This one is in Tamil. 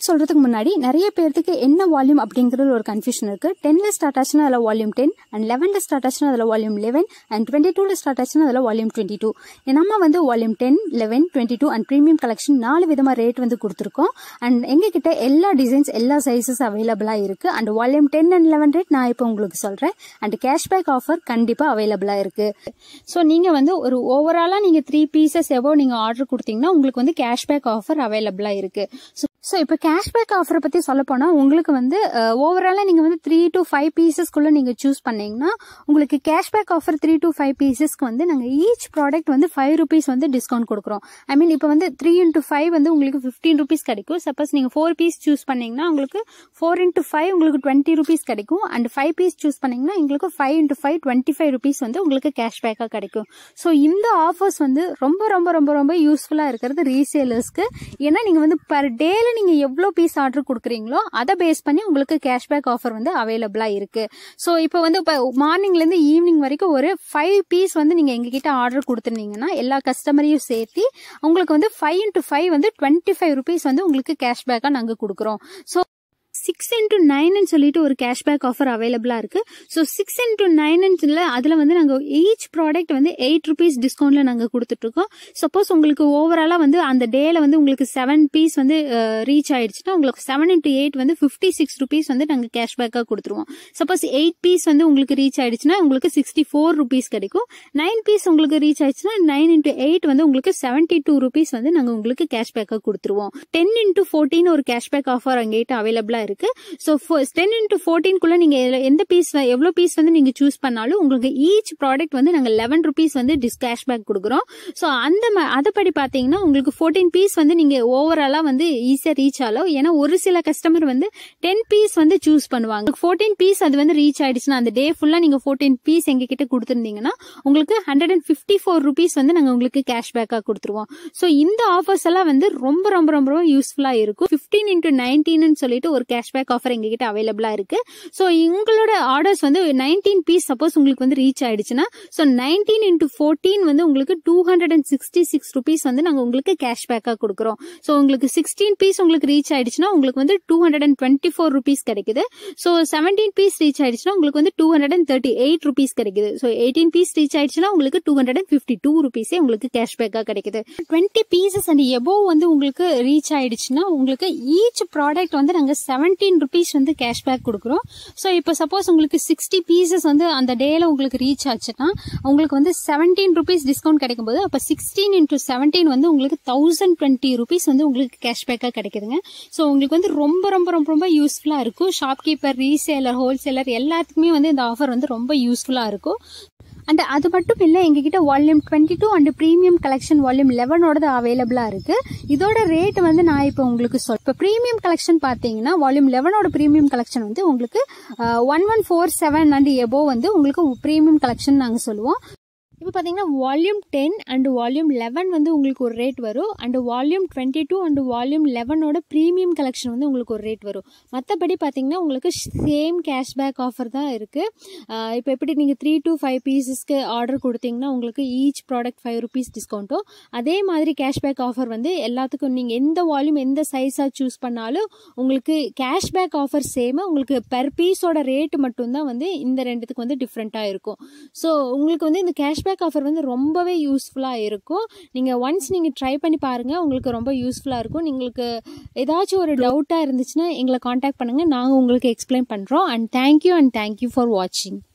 ரேட் சொல்றதுக்கு முன்னாடி நிறைய பேர்த்துக்கு என்ன வால்யூம் அப்படிங்கிறது ஒரு கன்ஃபியூஷன் இருக்கு டென்ல ஸ்டார்ட் ஆச்சுன்னா அதில் வால்யூம் டென் அண்ட் லெவன்ல ஸ்டார்ட் ஆச்சுன்னா அதில் வால்யூம் லெவன் அண்ட் டுவெண்ட்டி டூல ஸ்டார்ட் ஆச்சுன்னா அதில் வால்யூம் டுவெண்ட்டி டூ நம்ம வந்து volume ten eleven twenty two and premium collection நாலு விதமாக ரேட் வந்து கொடுத்துருக்கோம் அண்ட் எங்ககிட்ட எல்லா டிசைன்ஸ் எல்லா சைஸஸ் அவைலபிளாக இருக்கு and volume ten and eleven rate நான் இப்போ உங்களுக்கு சொல்றேன் அண்ட் கேஷ்பேக் ஆஃபர் கண்டிப்பாக அவைலபிளாக இருக்கு ஸோ நீங்கள் வந்து ஒரு ஓவராலாக நீங்கள் த்ரீ பீசஸ் எவ்வளோ நீங்கள் ஆர்டர் கொடுத்தீங்கன்னா உங்களுக்கு வந்து கேஷ்பேக் ஆஃபர் அவைலபிளாக இருக்கு ஸோ ஸோ இப்போ கேஷ்பேக் ஆஃபரை பற்றி சொல்ல போனால் உங்களுக்கு வந்து ஓவராலாக நீங்கள் வந்து த்ரீ டு ஃபைவ் பீசஸ்க்குள்ளே நீங்கள் சூஸ் பண்ணீங்கன்னா உங்களுக்கு cashback offer three to five பீசஸ்க்கு வந்து நாங்கள் ஈச் ப்ராடக்ட் வந்து ஃபைவ் ருபீஸ் வந்து டிஸ்கவுண்ட் கொடுக்குறோம் ஐ மீன் இப்போ வந்து த்ரீ இன்ட்டு ஃபைவ் வந்து உங்களுக்கு ஃபிஃப்டீன் ருபீஸ் கிடைக்கும் சப்போஸ் நீங்கள் ஃபோர் பீஸ் சூஸ் பண்ணீங்கன்னா உங்களுக்கு ஃபோர் இன்ட்டு ஃபைவ் உங்களுக்கு டுவெண்ட்டி ருபீஸ் கிடைக்கும் அண்ட் ஃபைவ் பீஸ் சூஸ் பண்ணீங்கன்னா உங்களுக்கு five into five twenty five rupees வந்து உங்களுக்கு கேஷ்பேக்காக கிடைக்கும் ஸோ இந்த ஆஃபர்ஸ் வந்து ரொம்ப ரொம்ப ரொம்ப ரொம்ப யூஸ்ஃபுல்லாக இருக்கிறது ரீசேலர்ஸ்க்கு ஏன்னா நீங்கள் வந்து பர் டேல நீங்கள் எவ்வளோ பீஸ் ஆர்டர் கொடுக்குறீங்களோ அதை பேஸ் பண்ணி உங்களுக்கு கேஷ்பேக் ஆஃபர் வந்து அவைலபிளாக இருக்கு ஸோ இப்போ வந்து இப்போ மார்னிங்லேருந்து ஈவினிங் வரைக்கும் ஒரு ஃபைவ் பீஸ் வந்து நீங்கள் எங்ககிட்ட ஆர்டர் கொடுத்துருந்தீங்கன்னா எல்லா கஸ்டமரையும் சேர்த்து உங்களுக்கு வந்து ஃபைவ் இன்ட்டு ஃபைவ் வந்து டுவெண்ட்டி ஃபைவ் ருபீஸ் வந்து உங்களுக்கு கேஷ்பேக்காக நாங்கள் கொடுக்குறோம் ஸோ சிக்ஸ் இன்டூ நைன்னு சொல்லிட்டு ஒரு கேஷ்பேக் ஆஃபர் அவைலபிளாக இருக்கு ஸோ சிக்ஸ் இன்டூ நைன்ல அதில் வந்து நாங்கள் ஈச் ப்ராடக்ட் வந்து எயிட் ருபீஸ் டிஸ்கவுண்ட்ல நாங்கள் கொடுத்துட்ருக்கோம் சப்போஸ் உங்களுக்கு ஓவராலாக வந்து அந்த டேல வந்து உங்களுக்கு செவன் பீஸ் வந்து ரீச் ஆயிடுச்சுன்னா உங்களுக்கு செவன் இன்டூ எயிட் வந்து ஃபிஃப்டி சிக்ஸ் ருபீஸ் வந்து நாங்கள் கேஷ்பேக்காக கொடுத்துருவோம் சப்போஸ் எயிட் பீஸ் வந்து உங்களுக்கு ரீச் ஆயிடுச்சுன்னா உங்களுக்கு சிக்ஸ்டி ஃபோர் ருபீஸ் கிடைக்கும் நைன் பீஸ் உங்களுக்கு ரீச் ஆயிடுச்சுன்னா நைன் இன்டூ எயிட் வந்து உங்களுக்கு செவன்டி டூ ருபீஸ் வந்து நாங்கள் உங்களுக்கு கேஷ்பேக்காக கொடுத்துருவோம் டென் இன்டூ ஃபோர்டீன் ஒரு கேஷ்பேக் ஆஃபர் அங்கேட்டு அவைலபிளாக இருக்கு ஸோ டென் இன்டூ ஃபோர்டீன்குள்ள நீங்க எந்த பீஸ் எவ்வளோ பீஸ் வந்து நீங்க சூஸ் பண்ணாலும் உங்களுக்கு ஈச் ப்ராடக்ட் வந்து நாங்கள் லெவன் ருபீஸ் வந்து டிஸ் கேஷ்பேக் கொடுக்குறோம் ஸோ அந்த அதப்படி பார்த்தீங்கன்னா உங்களுக்கு ஃபோர்டீன் பீஸ் வந்து நீங்க ஓவராலா வந்து ஈஸியாக ரீச் ஆகலாம் ஏன்னா ஒரு சில கஸ்டமர் வந்து டென் பீஸ் வந்து சூஸ் பண்ணுவாங்க ஃபோர்டீன் பீஸ் அது வந்து ரீச் ஆயிடுச்சுன்னா அந்த டே ஃபுல்லா நீங்க ஃபோர்டீன் பீஸ் எங்க கிட்ட கொடுத்துருந்தீங்கன்னா உங்களுக்கு hundred and fifty four rupees வந்து நாங்கள் உங்களுக்கு கேஷ்பேக்காக கொடுத்துருவோம் ஸோ இந்த ஆஃபர்ஸ் எல்லாம் வந்து ரொம்ப ரொம்ப ரொம்ப ரொம்ப யூஸ்ஃபுல்லாக இருக்கும் ஃபிஃப்டீன் இன்டூ நைன்டீன் சொல்லிட்டு ஒரு கேஷ்பேக் ஆஃபர் எங்ககிட்ட அவைலபிளா இருக்கு ஸோ உங்களோட ஆர்டர்ஸ் வந்து நைன்டீன் பீஸ் சப்போஸ் உங்களுக்கு வந்து ரீச் ஆயிடுச்சுன்னா ஸோ நைன்டீன் இன்டூ ஃபோர்டீன் வந்து உங்களுக்கு two hundred and sixty six rupees வந்து நாங்கள் உங்களுக்கு கேஷ்பேக்காக கொடுக்குறோம் ஸோ உங்களுக்கு சிக்ஸ்டீன் பீஸ் உங்களுக்கு ரீச் ஆயிடுச்சுன்னா உங்களுக்கு வந்து two hundred and twenty four rupees கிடைக்குது ஸோ செவன்டீன் பீஸ் ரீச் ஆயிடுச்சுன்னா உங்களுக்கு வந்து two hundred and thirty eight rupees கிடைக்குது ஸோ எயிட்டீன் பீஸ் ரீச் ஆயிடுச்சுன்னா உங்களுக்கு two hundred and fifty two ருபீஸே உங்களுக்கு கேஷ்பேக்காக கிடைக்குது டுவெண்ட்டி பீசஸ் அண்ட் எபோவ் வந்து உங்களுக்கு ரீச் ஆயிடுச்சுன்னா உங்களுக்கு ஈச் ப்ராடக்ட் வந்து நாங்கள் செவன்டீன் ருபீஸ் வந்து கேஷ்பேக் கொடுக்குறோம் ஸோ இப்போ சப்போஸ் உங்களுக்கு சிக்ஸ்டி பீசஸ் வந்து அந்த டேல உங்களுக்கு ரீச் ஆச்சுன்னா உங்களுக்கு வந்து செவன்டீன் ருபீஸ் டிஸ்கவுண்ட் கிடைக்கும் போது அப்போ சிக்ஸ்டீன் இன்டூ செவன்டீன் வந்து உங்களுக்கு தௌசண்ட் டுவெண்ட்டி ருபீஸ் வந்து உங்களுக்கு கேஷ்பேக்காக கிடைக்குதுங்க ஸோ உங்களுக்கு வந்து ரொம்ப ரொம்ப ரொம்ப ரொம்ப யூஸ்ஃபுல்லாக இருக்கும் ஷாப்கீப்பர் ரீசேலர் ஹோல்சேலர் எல்லாத்துக்குமே வந்து இந்த ஆஃபர் வந்து ரொம்ப யூஸ்ஃபுல்லாக இருக்கும் அண்ட் அது மட்டும் இல்லை எங்ககிட்ட volume twenty two and premium collection volume லெவனோடது அவைலபிளாக இருக்கு இதோட ரேட் வந்து நான் இப்போ உங்களுக்கு சொல் இப்போ ப்ரீமியம் கலெக்ஷன் பார்த்தீங்கன்னா வால்யூம் லெவனோட ப்ரீமியம் கலெக்ஷன் வந்து உங்களுக்கு one one four seven and எபோ வந்து உங்களுக்கு ப்ரீமியம் கலெக்ஷன் நாங்கள் சொல்லுவோம் இப்போ பார்த்தீங்கன்னா volume ten and volume eleven வந்து உங்களுக்கு ஒரு ரேட் வரும் and volume twenty two and volume லெவனோட ப்ரீமியம் கலெக்ஷன் வந்து உங்களுக்கு ஒரு ரேட் வரும் மற்றபடி பார்த்தீங்கன்னா உங்களுக்கு சேம் கேஷ்பேக் ஆஃபர் தான் இருக்குது இப்போ எப்படி நீங்கள் த்ரீ டு ஃபைவ் பீசஸ்க்கு ஆர்டர் கொடுத்தீங்கன்னா உங்களுக்கு ஈச் ப்ராடக்ட் ஃபைவ் ருபீஸ் டிஸ்கவுண்ட்டோ அதே மாதிரி கேஷ்பேக் ஆஃபர் வந்து எல்லாத்துக்கும் நீங்கள் எந்த வால்யூம் எந்த சைஸாக சூஸ் பண்ணாலும் உங்களுக்கு கேஷ்பேக் ஆஃபர் சேம் உங்களுக்கு பெர் பீஸோட ரேட் மட்டும்தான் வந்து இந்த ரெண்டுத்துக்கு வந்து டிஃப்ரெண்ட்டாக இருக்கும் ஸோ உங்களுக்கு வந்து இந்த கேஷ்பேக் கேஷ்பேக் ஆஃபர் வந்து ரொம்பவே யூஸ்ஃபுல்லாக இருக்கும் நீங்கள் ஒன்ஸ் நீங்கள் ட்ரை பண்ணி பாருங்கள் உங்களுக்கு ரொம்ப யூஸ்ஃபுல்லாக இருக்கும் உங்களுக்கு ஏதாச்சும் ஒரு டவுட்டாக இருந்துச்சுன்னா எங்களை காண்டாக்ட் பண்ணுங்கள் நாங்கள் உங்களுக்கு எக்ஸ்பிளைன் பண்ணுறோம் and thank you and thank you for வாட்சிங்